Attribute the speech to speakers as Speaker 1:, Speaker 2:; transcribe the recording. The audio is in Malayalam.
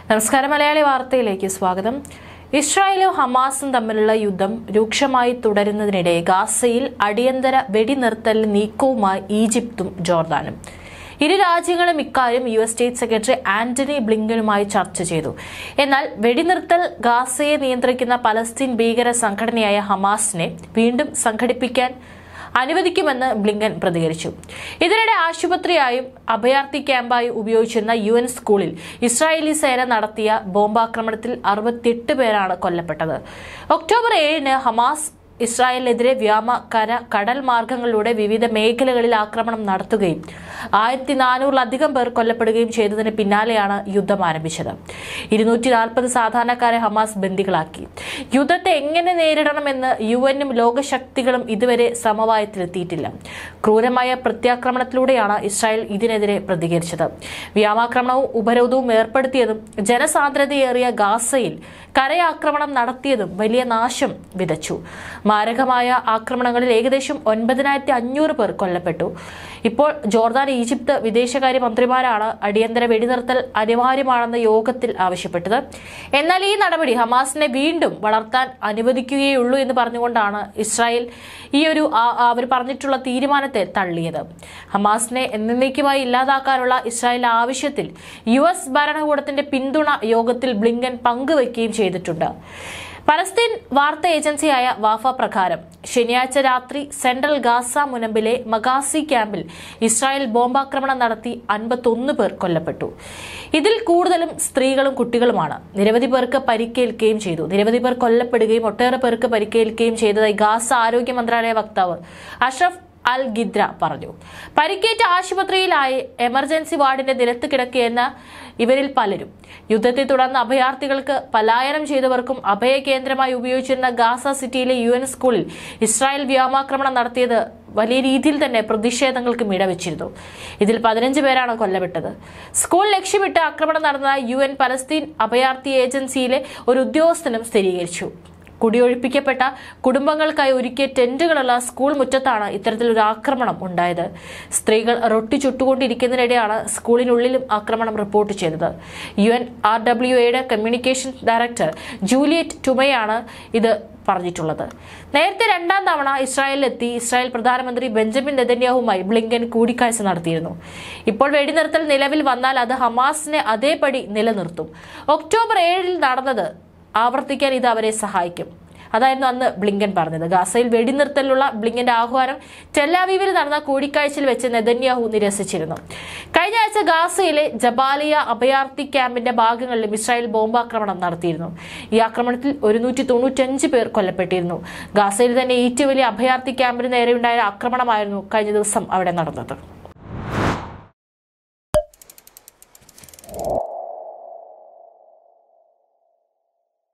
Speaker 1: നമസ്കാരം മലയാളി വാർത്തയിലേക്ക് സ്വാഗതം ഇസ്രായേലും ഹമാസും തമ്മിലുള്ള യുദ്ധം രൂക്ഷമായി തുടരുന്നതിനിടെ ഗാസയിൽ അടിയന്തര വെടിനിർത്തൽ നീക്കവുമായി ഈജിപ്തും ജോർദാനും ഇരു രാജ്യങ്ങളും ഇക്കാര്യം U S state secretary Antony ബ്ലിങ്കനുമായി ചർച്ച ചെയ്തു എന്നാൽ വെടിനിർത്തൽ ഗാസയെ നിയന്ത്രിക്കുന്ന പലസ്തീൻ ഭീകര സംഘടനയായ ഹമാസിനെ വീണ്ടും സംഘടിപ്പിക്കാൻ അനുവദിക്കുമെന്ന് ബ്ലിങ്കൻ പ്രതികരിച്ചു ഇതിനിടെ ആശുപത്രിയായും അഭയാർത്ഥി ക്യാമ്പായി ഉപയോഗിച്ചിരുന്ന യു എൻ സ്കൂളിൽ ഇസ്രായേലി സേന നടത്തിയ ബോംബാക്രമണത്തിൽ അറുപത്തിയെട്ട് പേരാണ് കൊല്ലപ്പെട്ടത് ഒക്ടോബർ ഏഴിന് ഹമാസ് ഇസ്രായേലിനെതിരെ വ്യോമ കര കടൽ മാർഗങ്ങളിലൂടെ വിവിധ മേഖലകളിൽ ആക്രമണം നടത്തുകയും ആയിരത്തി നാനൂറിലധികം പേർ കൊല്ലപ്പെടുകയും ചെയ്തതിന് പിന്നാലെയാണ് യുദ്ധം ആരംഭിച്ചത് ഇരുന്നൂറ്റി നാൽപ്പത് സാധാരണക്കാരെ ഹമാസ് ബന്ദികളാക്കി യുദ്ധത്തെ എങ്ങനെ നേരിടണമെന്ന് യു എനും ലോകശക്തികളും ഇതുവരെ സമവായത്തിലെത്തിയിട്ടില്ല ക്രൂരമായ പ്രത്യാക്രമണത്തിലൂടെയാണ് ഇസ്രായേൽ ഇതിനെതിരെ പ്രതികരിച്ചത് വ്യോമാക്രമണവും ഉപരോധവും ഏർപ്പെടുത്തിയതും ജനസാന്ദ്രതയേറിയ ഗാസയിൽ കരയാക്രമണം നടത്തിയതും വലിയ നാശം വിതച്ചു മാരകമായ ആക്രമണങ്ങളിൽ ഏകദേശം ഒൻപതിനായിരത്തി അഞ്ഞൂറ് പേർ കൊല്ലപ്പെട്ടു ഇപ്പോൾ ജോർദാൻ ഈജിപ്ത് വിദേശകാര്യ മന്ത്രിമാരാണ് അടിയന്തര വെടിനിർത്തൽ അനിവാര്യമാണെന്ന യോഗത്തിൽ ആവശ്യപ്പെട്ടത് എന്നാൽ ഈ നടപടി ഹമാസിനെ വീണ്ടും വളർത്താൻ അനുവദിക്കുകയുള്ളൂ എന്ന് പറഞ്ഞുകൊണ്ടാണ് ഇസ്രായേൽ ഈ ഒരു ആ- അവർ പറഞ്ഞിട്ടുള്ള തീരുമാനത്തെ തള്ളിയത് ഹമാസിനെ എന്നേക്കുമായി ഇല്ലാതാക്കാനുള്ള ഇസ്രായേൽ ആവശ്യത്തിൽ യു എസ് ഭരണകൂടത്തിന്റെ പിന്തുണ യോഗത്തിൽ ബ്ലിങ്കൻ പങ്കുവയ്ക്കുകയും ചെയ്തിട്ടുണ്ട് പലസ്തീൻ വാർത്താ ഏജൻസിയായ വാഫ പ്രകാരം ശനിയാഴ്ച രാത്രി സെൻട്രൽ ഗാസ മുനമ്പിലെ മഗാസി ക്യാമ്പിൽ ഇസ്രായേൽ ബോംബാക്രമണം നടത്തി അൻപത്തൊന്ന് പേർ കൊല്ലപ്പെട്ടു ഇതിൽ കൂടുതലും സ്ത്രീകളും കുട്ടികളുമാണ് നിരവധി പേർക്ക് പരിക്കേൽക്കുകയും ചെയ്തു നിരവധി പേർ കൊല്ലപ്പെടുകയും ഒട്ടേറെ പേർക്ക് പരിക്കേൽക്കുകയും ചെയ്തതായി ഗാസ ആരോഗ്യ മന്ത്രാലയ വക്താവ് അഷ്റഫ് അൽ ഗിദ്ര പറഞ്ഞു പരിക്കേറ്റ ആശുപത്രിയിലായി എമർജൻസി വാർഡിന്റെ നിരത്ത് കിടക്കുകയെന്ന ഇവരിൽ പലരും യുദ്ധത്തെ തുടർന്ന് അഭയാർത്ഥികൾക്ക് പലായനം ചെയ്തവർക്കും അഭയ കേന്ദ്രമായി ഉപയോഗിച്ചിരുന്ന ഗാസ സിറ്റിയിലെ യു എൻ സ്കൂളിൽ ഇസ്രായേൽ വ്യോമാക്രമണം നടത്തിയത് വലിയ രീതിയിൽ തന്നെ പ്രതിഷേധങ്ങൾക്കും ഇടവെച്ചിരുന്നു ഇതിൽ പതിനഞ്ച് പേരാണ് കൊല്ലപ്പെട്ടത് സ്കൂൾ ലക്ഷ്യമിട്ട് ആക്രമണം നടന്ന യു എൻ പലസ്തീൻ അഭയാർത്ഥി ഏജൻസിയിലെ ഒരു ഉദ്യോഗസ്ഥനും സ്ഥിരീകരിച്ചു കുടിയൊഴിപ്പിക്കപ്പെട്ട കുടുംബങ്ങൾക്കായി ഒരുക്കിയ ടെന്റുകളുള്ള സ്കൂൾ മുറ്റത്താണ് ഇത്തരത്തിലൊരു ആക്രമണം ഉണ്ടായത് സ്ത്രീകൾ റൊട്ടി ചുട്ടുകൊണ്ടിരിക്കുന്നതിനിടെയാണ് സ്കൂളിനുള്ളിലും ആക്രമണം റിപ്പോർട്ട് ചെയ്തത് യു എൻ ആർ ഡബ്ല്യു എയുടെ കമ്മ്യൂണിക്കേഷൻ ഡയറക്ടർ ജൂലിയറ്റ് ടുമയാണ് ഇത് പറഞ്ഞിട്ടുള്ളത് നേരത്തെ രണ്ടാം തവണ ഇസ്രായേലിലെത്തി ഇസ്രായേൽ പ്രധാനമന്ത്രി ബെഞ്ചമിൻ നെതന്യാഹുമായി ബ്ലിങ്കൻ കൂടിക്കാഴ്ച നടത്തിയിരുന്നു ഇപ്പോൾ വെടിനിർത്തൽ നിലവിൽ വന്നാൽ അത് ഹമാസിനെ അതേപടി നിലനിർത്തും ഒക്ടോബർ ഏഴിൽ നടന്നത് ആവർത്തിക്കാൻ ഇത് അവരെ സഹായിക്കും അതായിരുന്നു അന്ന് ബ്ലിങ്കൻ പറഞ്ഞത് ഗാസയിൽ വെടിനിർത്തലിനുള്ള ബ്ലിങ്കന്റെ ആഹ്വാനം ടെല്ലാവീവിൽ നടന്ന കൂടിക്കാഴ്ചയിൽ വെച്ച് നെതന്യാഹു നിരസിച്ചിരുന്നു കഴിഞ്ഞ ആഴ്ച ഗാസയിലെ ജബാലിയ അഭയാർത്ഥി ക്യാമ്പിന്റെ ഭാഗങ്ങളിലും ഇസ്രായേൽ ബോംബാക്രമണം നടത്തിയിരുന്നു ഈ ആക്രമണത്തിൽ ഒരുന്നൂറ്റി തൊണ്ണൂറ്റഞ്ച് പേർ കൊല്ലപ്പെട്ടിരുന്നു ഗാസയിൽ തന്നെ ഏറ്റവും വലിയ അഭയാർത്ഥി ക്യാമ്പിന് നേരെയുണ്ടായ ആക്രമണമായിരുന്നു കഴിഞ്ഞ ദിവസം അവിടെ നടന്നത്